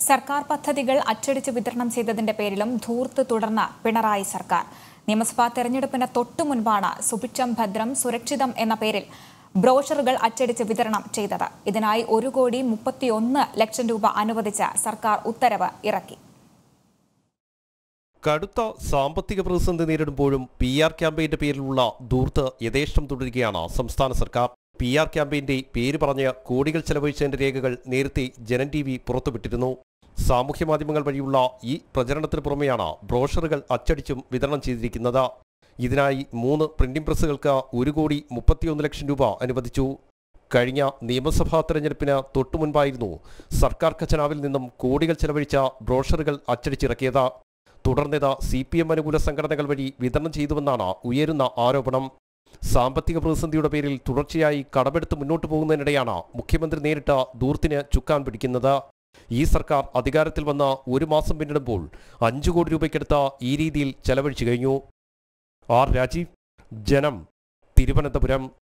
സർക്കാർ പദ്ധതികൾ അച്ചടിച്ച് വിതരണം ചെയ്തതിന്റെ പേരിലും ധൂർത്ത് തുടർന്ന പിണറായി സർക്കാർ നിയമസഭാ തെരഞ്ഞെടുപ്പിന് തൊട്ടു മുൻപാണ് സുഭിക്ഷം ഭദ്രം സുരക്ഷിതം എന്ന പേരിൽ ബ്രോഷറുകൾ അച്ചടിച്ച് വിതരണം ചെയ്തത് ഇതിനായി ഒരു കോടി മുപ്പത്തിയൊന്ന് ലക്ഷം രൂപ അനുവദിച്ച് സർക്കാർ ഉത്തരവ് ഇറക്കി കടുത്ത സാമ്പത്തിക പ്രതിസന്ധി നേരിടുമ്പോഴും പി ആർ ക്യാമ്പയിന്റെ പേരിലുള്ള ദൂർത്ത് യഥേഷ്ടം തുടരുകയാണ് സംസ്ഥാന സർക്കാർ പി ആർ ക്യാമ്പയിന്റെ പേര് പറഞ്ഞ് കോടികൾ ചെലവഴിച്ചതിന്റെ രേഖകൾ നേരത്തെ ജനൻ ടി വി പുറത്തുവിട്ടിരുന്നു സാമൂഹ്യ മാധ്യമങ്ങൾ വഴിയുള്ള ഈ പ്രചരണത്തിന് പുറമെയാണ് ബ്രോഷറുകൾ അച്ചടിച്ചും വിതരണം ചെയ്തിരിക്കുന്നത് ഇതിനായി മൂന്ന് പ്രിന്റിംഗ് പ്രസ്സുകൾക്ക് ഒരു കോടി മുപ്പത്തിയൊന്ന് ലക്ഷം രൂപ അനുവദിച്ചു കഴിഞ്ഞ നിയമസഭാ തെരഞ്ഞെടുപ്പിന് തൊട്ടുമുൻപായിരുന്നു സർക്കാർ ഖജനാവിൽ നിന്നും കോടികൾ ചെലവഴിച്ച ബ്രോഷറുകൾ അച്ചടിച്ചിറക്കിയത് തുടർന്നിത് സി പി എം അനുകൂല സംഘടനകൾ വഴി വിതരണം ചെയ്തുവെന്നാണ് ഉയരുന്ന ആരോപണം സാമ്പത്തിക പ്രതിസന്ധിയുടെ പേരിൽ തുടർച്ചയായി കടമെടുത്ത് മുന്നോട്ടു പോകുന്നതിനിടെയാണ് മുഖ്യമന്ത്രി നേരിട്ട് ദൂർത്തിന് ചുക്കാൻ പിടിക്കുന്നത് ഈ സർക്കാർ അധികാരത്തിൽ വന്ന ഒരു മാസം പിന്നിടുമ്പോൾ അഞ്ചു കോടി രൂപയ്ക്കടുത്ത് ഈ രീതിയിൽ ചെലവഴിച്ചു കഴിഞ്ഞു ആർ രാജീവ് ജനം തിരുവനന്തപുരം